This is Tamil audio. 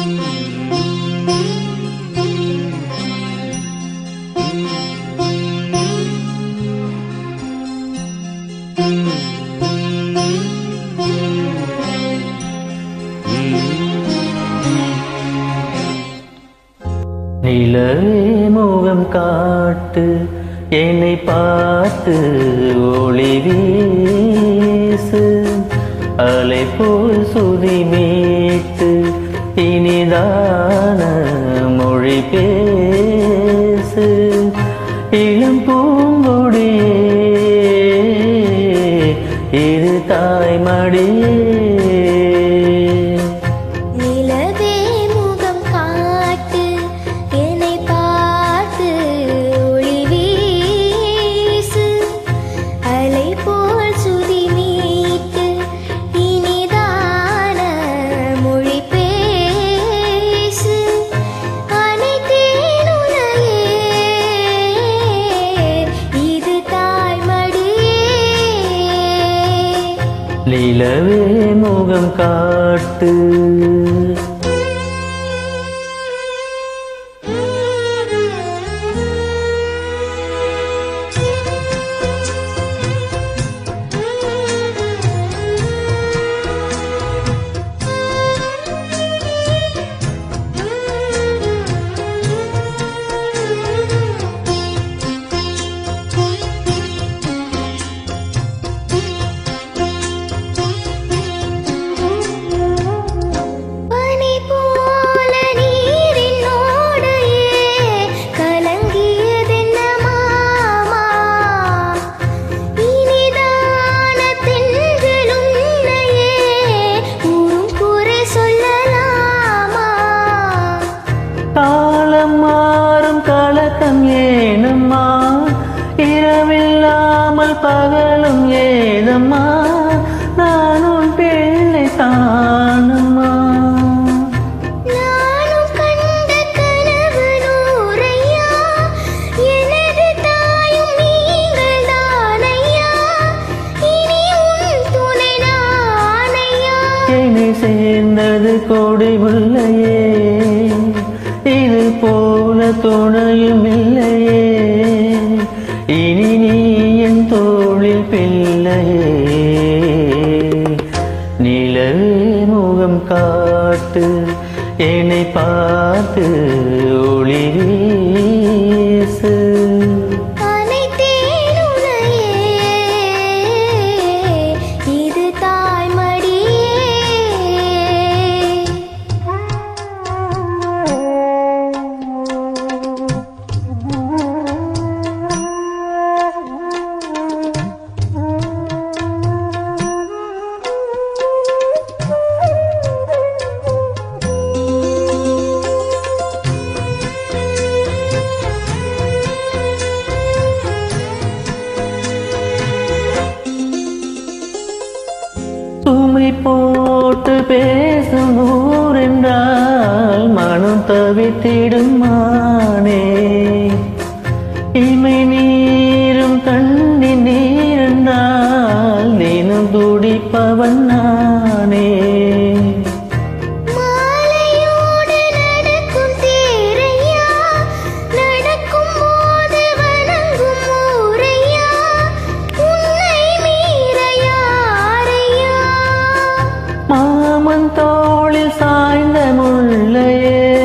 நிலவே முகம் காட்டு என்னை பார்த்து ஒளி வீசு அலை போல் சுதி மீட்டு இனிதான மொழி பேசு இளம் பூங்கொடியே இது தாய்மடியே நிலவே முகம் காட்டு என்னை பார்த்து ஒளி வீசு அலை போல் சுதி மீட்டு இனிதான மொழி பேசு அனைத்தேன் உலகே இது தாய்மடியே நிலவே முகம் காட்டு பனி போல நீரின் ஓடையே கலங்கியதென்ன மாமா இனிதான தென்றல் உன்னையே ஊரும் குறை சொல்லலாமா காலம் மாறும் கலக்கம் ஏனம்மா இரவில்லாமல் பகலும் ஏதம்மா நான் உன் பிள்ளை தானம்மா நானும் கண்ட கனவு நூறையா எனது தாயும் நீங்கள் தானையா இனி உன் துணை நானையா என்னை சேர்ந்தது கொடி பிள்ளையே இது போல துணையும் இல்லையே இனி நீ என் தோளில் பிள்ளையே நிலவே முகம் காட்டு என்னை பார்த்து ஒளி வீசு அனைத்தேன் உன்னையே இது தாய்மடியே சுமை போட்டு பேசும் ஊர் என்றால் மனம் தவித்திடும் மானே இமை நீரும் கண்ணி நீரென்றால் தினம் துடிப்பவன் நானே மாலையோடு நடக்கும் தேரையா நடக்கும் போது வணங்கும் ஊரையா உன்னை மீற யாரையா மாமன் தோளில் சாய்ந்த முள்ளையே